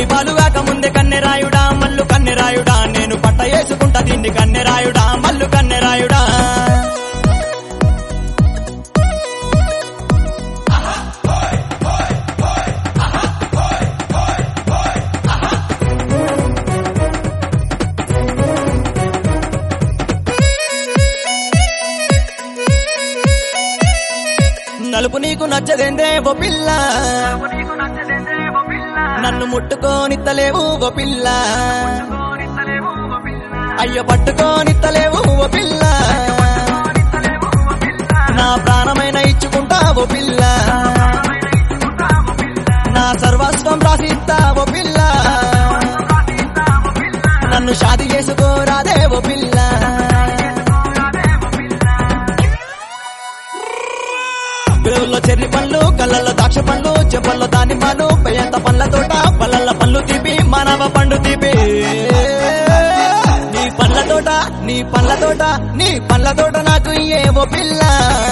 కడుపులోని పాలుగాక ముందే కన్నెరాయుడా మల్లు కన్నెరాయుడా నేను పట్ట వేసుకుంటా దీన్ని కన్నెరాయుడా మల్లు కన్నెరాయుడా నలుపు నీకు నచ్చదేందే ఓ పిల్ల నన్ను ముట్టుకోనిత్తలేవు ఓ పిల్ల అయ్యో పట్టుకోనిత్తలేవు ఓ పిల్ల నా ప్రాణమైన ఇచ్చుకుంటా ఓ పిల్ల నా సర్వస్వం రాసిస్తా ఓ పిల్ల నన్ను షాది చేసుకోరాదే ఓ పిల్ల బిరువుల్లో చెర్రి పండ్లు కళ్ళల్లో ద్రాక్ష పండ్లు చెంపల్లో దానిమ్మలు పెయ్యంత పండ్ల తోట పళ్ళల్ల పండ్లు తీపి మానవ పండు తీపి నీ పండ్ల తోట నీ పండ్ల తోట నీ పండ్ల తోట నాకు ఏవో పిల్ల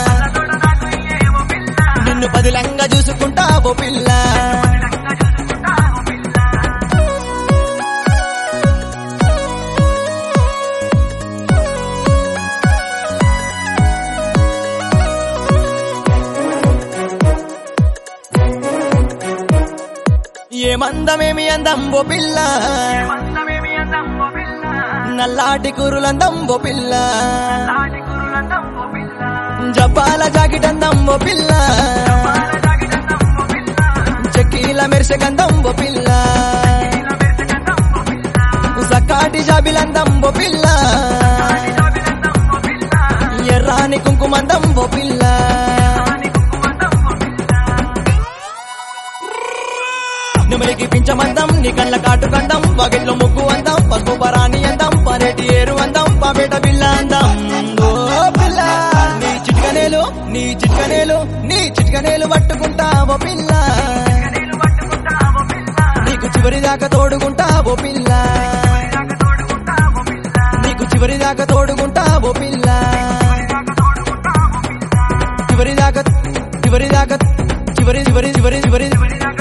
నిన్ను పదిలంగా చూసుకుంటా ఓ పిల్ల ఏమందమేమి అందం ఓ పిల్ల నల్లాటి కూరులందం ఓ పిల్ల జపాల జాకెట్ అందం ఓ పిల్ల చెక్కీల మెరిసె గంధం ఓ పిల్ల సకాటి జాబిలందం ఓ పిల్ల ఎర్రాని కుంకుమందం ఓ పిల్ల నిమలికి పించమందం నీ కళ్ళ కాటు కందం వాకిట్లో ముగ్గు అందం పసుపు పరాని అందం పరేటి ఏరు అందం పాపేట బిల్ల అందం ఓ పిల్ల నీ చిట్కనేలు నీ చిట్కనేలు నీ చిట్కనేలు పట్టుకుంటావో పిల్ల నీకు చివరి దాకా తోడుకుంటావో పిల్ల నీకు చివరి దాకా తోడుకుంటావో పిల్ల చివరి దాకా చివరి దాకా చివరి చివరి చివరి చివరి